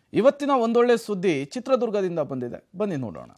ಇವತ್ತಿನ ಒಂದೊಳ್ಳೆ ಸುದ್ದಿ ಚಿತ್ರದುರ್ಗದಿಂದ ಬಂದಿದೆ ಬನ್ನಿ ನೋಡೋಣ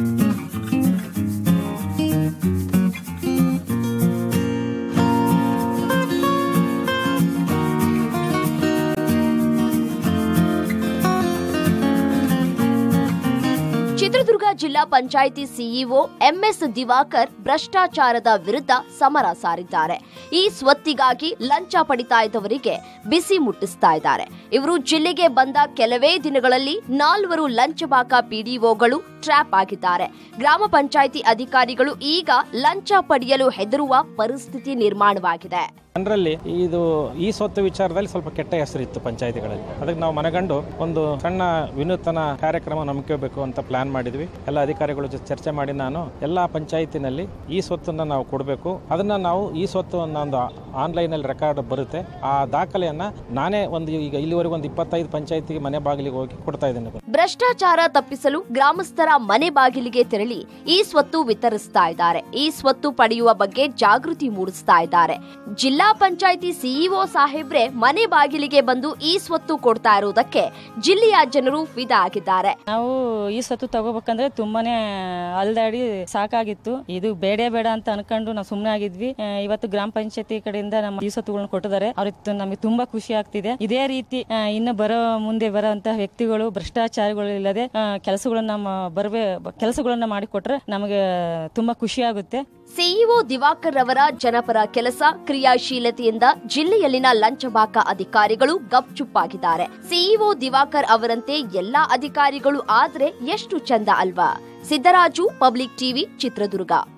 ಚಿತ್ರದುರ್ಗ ಜಿಲ್ಲಾ ಪಂಚಾಯಿತಿ ಸಿಇಒ ಎಂಎಸ್ ದಿವಾಕರ್ ಭ್ರಷ್ಟಾಚಾರದ ವಿರುದ್ಧ ಸಮರ ಸಾರಿದ್ದಾರೆ ಈ ಸ್ವತ್ತಿಗಾಗಿ ಲಂಚ ಪಡಿತಾ ಇದ್ದವರಿಗೆ ಬಿಸಿ ಮುಟ್ಟಿಸ್ತಾ ಇದ್ದಾರೆ ಇವರು ಜಿಲ್ಲೆಗೆ ಬಂದ ಕೆಲವೇ ದಿನಗಳಲ್ಲಿ ನಾಲ್ವರು ಲಂಚಬಾಕ ಪಿಡಿಒಗಳು ಟ್ರ್ಯಾಪ್ ಆಗಿದ್ದಾರೆ ಗ್ರಾಮ ಪಂಚಾಯಿತಿ ಅಧಿಕಾರಿಗಳು ಈಗ ಲಂಚ ಪಡೆಯಲು ಹೆದರುವ ಪರಿಸ್ಥಿತಿ ನಿರ್ಮಾಣವಾಗಿದೆ ಜನರಲ್ಲಿ ಇದು ಈ ಸ್ವತ್ತು ವಿಚಾರದಲ್ಲಿ ಸ್ವಲ್ಪ ಕೆಟ್ಟ ಹೆಸರಿತ್ತು ಪಂಚಾಯತಿಗಳಲ್ಲಿ ಅದಕ್ಕೆ ನಾವು ಮನಗಂಡು ಒಂದು ಸಣ್ಣ ವಿನೂತನ ಕಾರ್ಯಕ್ರಮ ನಂಬ್ಕೋಬೇಕು ಅಂತ ಪ್ಲಾನ್ ಮಾಡಿದ್ವಿ ಎಲ್ಲ ಅಧಿಕಾರಿಗಳ ಜೊತೆ ಚರ್ಚೆ ಮಾಡಿ ನಾನು ಎಲ್ಲ ಪಂಚಾಯತಿನಲ್ಲಿ ಈ ಸ್ವತ್ತನ್ನ ನಾವು ಕೊಡಬೇಕು ಅದನ್ನ ನಾವು ಈ ಸ್ವತ್ತು ಅನ್ನೋ ಒಂದು ಆನ್ಲೈನ್ ಅಲ್ಲಿ ರೆಕಾರ್ಡ್ ಬರುತ್ತೆ ಆ ದಾಖಲೆಯನ್ನ ನಾನೇ ಒಂದು ಈಗ ಇಲ್ಲಿವರೆಗೂ ಒಂದು ಇಪ್ಪತ್ತೈದು ಪಂಚಾಯತಿಗೆ ಮನೆ ಬಾಗಿಲಿಗೆ ಹೋಗಿ ಕೊಡ್ತಾ ಇದ್ದೇನೆ ಭ್ರಷ್ಟಾಚಾರ ತಪ್ಪಿಸಲು ಗ್ರಾಮಸ್ಥರ ಮನೆ ಬಾಗಿಲಿಗೆ ತೆರಳಿ ಈ ಸ್ವತ್ತು ವಿತರಿಸ್ತಾ ಇದ್ದಾರೆ ಈ ಸ್ವತ್ತು ಪಡೆಯುವ ಬಗ್ಗೆ ಜಾಗೃತಿ ಮೂಡಿಸ್ತಾ ಇದ್ದಾರೆ ಜಿಲ್ಲಾ ಪಂಚಾಯಿತಿ ಸಿಇಒ ಸಾಹೇಬ್ರೆ ಮನೆ ಬಾಗಿಲಿಗೆ ಬಂದು ಈ ಸ್ವತ್ತು ಕೊಡ್ತಾ ಇರುವುದಕ್ಕೆ ಜಿಲ್ಲೆಯ ಜನರು ಫಿದಾ ಆಗಿದ್ದಾರೆ ನಾವು ಈ ಸ್ವತ್ತು ತಗೋಬೇಕಂದ್ರೆ ತುಂಬಾನೇ ಅಲ್ದಾಡಿ ಸಾಕಾಗಿತ್ತು ಇದು ಬೇಡ ಬೇಡ ಅಂತ ಅನ್ಕೊಂಡು ನಾವು ಸುಮ್ಮನೆ ಆಗಿದ್ವಿ ಆ, ಇವತ್ತು ಗ್ರಾಮ ಪಂಚಾಯತಿ ಕಡೆಯಿಂದ ನಮ್ಮ ಈ ಸ್ವತ್ತುಗಳನ್ನ ಕೊಟ್ಟಿದ್ದಾರೆ ಅವ್ರಿಗೆ ನಮಗೆ ತುಂಬಾ ಖುಷಿ ಆಗ್ತಿದೆ ಇದೇ ರೀತಿ ಆ, ಇನ್ನು ಬರೋ ಮುಂದೆ ಬರುವಂತಹ ವ್ಯಕ್ತಿಗಳು ಭ್ರಷ್ಟಾಚಾರಗಳು ಇಲ್ಲದೆ ಕೆಲಸಗಳನ್ನ ಬರಬೇ ಕೆಲಸಗಳನ್ನ ಮಾಡಿಕೊಟ್ರೆ ನಮಗೆ ತುಂಬಾ ಖುಷಿ ಆಗುತ್ತೆ ಸಿಇಒ ದಿವಾಕರ್ ರವರ ಜನಪರ ಕೆಲಸ ಕ್ರಿಯಾಶೀಲತೆಯಿಂದ ಜಿಲ್ಲೆಯಲ್ಲಿನ ಲಂಚಬಾಕ ಅಧಿಕಾರಿಗಳು ಗಪ್ಚುಪ್ಪಾಗಿದ್ದಾರೆ ಸಿಇಒ ದಿವಾಕರ್ ಅವರಂತೆ ಎಲ್ಲಾ ಅಧಿಕಾರಿಗಳು ಆದ್ರೆ ಎಷ್ಟು ಚಂದ ಅಲ್ವಾ ಸಿದ್ದರಾಜು ಪಬ್ಲಿಕ್ ಟಿವಿ ಚಿತ್ರದುರ್ಗ